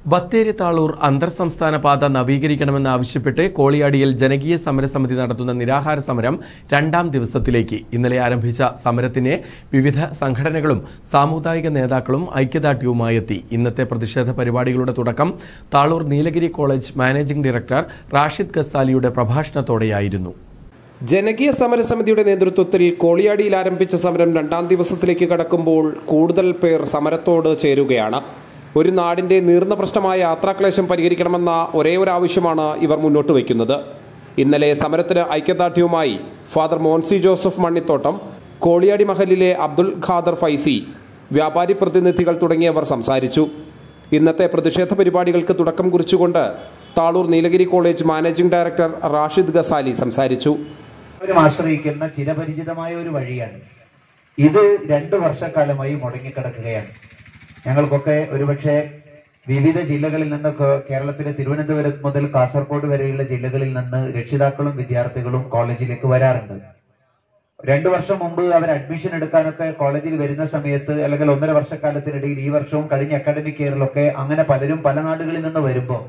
ബത്തേരി താളൂർ അന്തർ സംസ്ഥാന പാത നവീകരിക്കണമെന്നാവശ്യപ്പെട്ട് കോളിയാടിയിൽ ജനകീയ സമരസമിതി നടത്തുന്ന നിരാഹാര സമരം രണ്ടാം ദിവസത്തിലേക്ക് ഇന്നലെ ആരംഭിച്ച സമരത്തിന് വിവിധ സംഘടനകളും സാമുദായിക നേതാക്കളും ഐക്യദാർഢ്യവുമായെത്തി ഇന്നത്തെ പ്രതിഷേധ പരിപാടികളുടെ തുടക്കം Thalur Nilgiri college managing director Rashid ഗസാലിയുടെ പ്രഭാഷണത്തോടെയായിരുന്നു ജനകീയ സമരസമിതിയുടെ നേതൃത്വത്തിൽ കോളിയാടിയിൽ ആരംഭിച്ച സമരം രണ്ടാം ദിവസത്തിലേക്ക് കടക്കുമ്പോൾ കൂടുതൽ പേർ സമരത്തോട് ചേരുകയാണ് ഒരു നാടിന്റെ നീർന്ന പ്രശ്നമായ യാത്രാക്ലേശം പരിഹരിക്കണമെന്ന ഒരേ ഒരു ആവശ്യമാണ് ഇവർ മുന്നോട്ട് വയ്ക്കുന്നത് ഇന്നലെ സമരത്തിന് ഐക്യദാർഢ്യവുമായി ഫാദർ മോൻസി ജോസഫ് മണ്ണിത്തോട്ടം കോളിയാടി മഹലിലെ അബ്ദുൽ ഖാദർ ഫൈസി വ്യാപാരി പ്രതിനിധികൾ തുടങ്ങിയവർ സംസാരിച്ചു ഇന്നത്തെ പ്രതിഷേധ പരിപാടികൾക്ക് തുടക്കം കുറിച്ചുകൊണ്ട് Thalur Nilgiri college managing director Rashid Ghazali സംസാരിച്ചു എല്ലാവരും ആശ്രയിക്കുന്ന ചിരപരിചിതമായ ഒരു വഴിയാണ് ഇത് രണ്ടു വർഷക്കാലമായി മുടങ്ങിക്കിടക്കുകയാണ് ഞങ്ങൾക്കൊക്കെ ഒരുപക്ഷെ വിവിധ ജില്ലകളിൽ നിന്ന് കേ- കേരളത്തിലെ തിരുവനന്തപുരം മുതൽ കാസർഗോഡ് വരെയുള്ള ജില്ലകളിൽ നിന്ന് രക്ഷിതാക്കളും വിദ്യാർത്ഥികളും കോളേജിലേക്ക് വരാറുണ്ട് രണ്ടു വർഷം മുമ്പ് അവർ അഡ്മിഷൻ എടുക്കാനൊക്കെ കോളേജിൽ വരുന്ന സമയത്ത് അല്ലെങ്കിൽ ഒന്നര വർഷക്കാലത്തിനിടയിൽ ഈ വർഷവും കഴിഞ്ഞ അക്കാഡമിക് ഇയറിലൊക്കെ അങ്ങനെ പലരും പല നാടുകളിൽ നിന്ന് വരുമ്പോൾ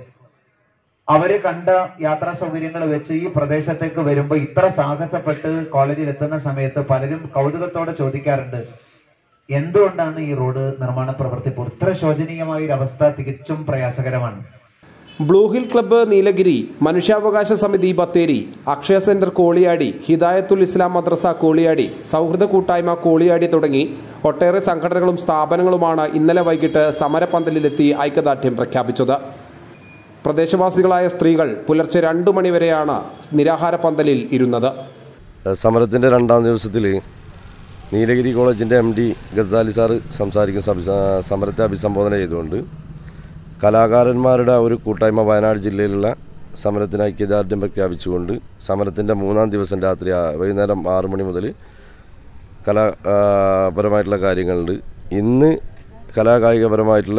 അവര് കണ്ട യാത്രാ സൗകര്യങ്ങൾ വെച്ച് ഈ പ്രദേശത്തേക്ക് വരുമ്പോൾ ഇത്ര സാഹസപ്പെട്ട് കോളേജിൽ എത്തുന്ന സമയത്ത് പലരും കൗതുകത്തോടെ ചോദിക്കാറുണ്ട് എന്തുകൊണ്ടാണ് ഈ റോഡ് നിർമ്മാണ പ്രവൃത്തി ഇപ്പോൾ ഇത്ര ശോചനീയമായ ഒരു അവസ്ഥ തികച്ചും പ്രയാസകരമാണ് ബ്ലൂ ഹിൽ ക്ലബ്ബ് നീലഗിരി മനുഷ്യാവകാശ സമിതി ബത്തേരി അക്ഷയ സെന്റർ കോളിയാടി ഹിദായത്തുൽ ഇസ്ലാം മദ്രസ കോളിയാടി സൗഹൃദ കൂട്ടായ്മ കോളിയാടി തുടങ്ങി ഒട്ടേറെ സംഘടനകളും സ്ഥാപനങ്ങളുമാണ് ഇന്നലെ വൈകിട്ട് സമരപന്തലിലെത്തി ഐക്യദാർഢ്യം പ്രഖ്യാപിച്ചത് പ്രദേശവാസികളായ സ്ത്രീകൾ പുലർച്ചെ രണ്ടു മണിവരെയാണ് നിരാഹാര പന്തലിൽ ഇരുന്നത് സമരത്തിൻ്റെ രണ്ടാം ദിവസത്തിൽ നീലഗിരി കോളേജിൻ്റെ എം ഡി ഗസാലി സാറ് സംസാരിക്കുന്ന സംസ- സമരത്തെ അഭിസംബോധന ചെയ്തുകൊണ്ട് കലാകാരന്മാരുടെ ഒരു കൂട്ടായ്മ വയനാട് ജില്ലയിലുള്ള സമരത്തിന് ഐക്യദാർഢ്യം പ്രഖ്യാപിച്ചുകൊണ്ട് സമരത്തിൻ്റെ മൂന്നാം ദിവസം രാത്രി ആ- വൈകുന്നേരം ആറു മണി മുതൽ കലാ ആ, പരമായിട്ടുള്ള കാര്യങ്ങളുണ്ട് ഇന്ന് കലാകായികപരമായിട്ടുള്ള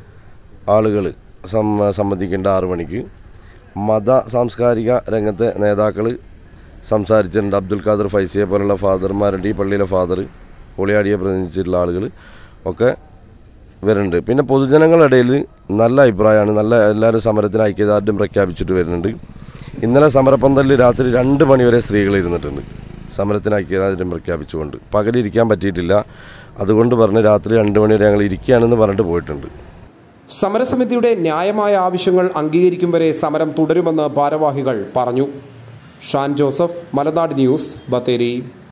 ആളുകൾ സംബന്ധിക്കേണ്ട ആറു മണിക്ക് മത സാംസ്കാരിക രംഗത്തെ നേതാക്കൾ സംസാരിച്ചിട്ടുണ്ട് അബ്ദുൽ ഖാദർ ഫൈസിയെ പോലുള്ള ഫാദർമാരുണ്ട് ഈ പള്ളിയിലെ ഫാദർ പൊളിയാടിയെ പ്രതിനിധിച്ചിട്ടുള്ള ആളുകൾ ഒക്കെ വരുന്നുണ്ട് പിന്നെ പൊതുജനങ്ങളുടെ ഇടയിൽ നല്ല അഭിപ്രായമാണ് നല്ല എല്ലാവരും സമരത്തിന് ഐക്യദാർഢ്യം പ്രഖ്യാപിച്ചിട്ട് വരുന്നുണ്ട് ഇന്നലെ സമരപ്പന്തലിൽ രാത്രി രണ്ട് മണിവരെ സ്ത്രീകൾ ഇരുന്നിട്ടുണ്ട് സമരത്തിന് ഐക്യദാർഢ്യം പ്രഖ്യാപിച്ചുകൊണ്ട് പകലിരിക്കാൻ പറ്റിയിട്ടില്ല അതുകൊണ്ട് പറഞ്ഞ് രാത്രി രണ്ട് മണിവരെ ഞങ്ങൾ ഇരിക്കുകയാണെന്ന് പറഞ്ഞിട്ട് പോയിട്ടുണ്ട് സമരസമിതിയുടെ ന്യായമായ ആവശ്യങ്ങൾ അംഗീകരിക്കും വരെ സമരം തുടരുമെന്ന് ഭാരവാഹികൾ പറഞ്ഞു ഷാൻ ജോസഫ് മലനാട് ന്യൂസ് ബത്തേരി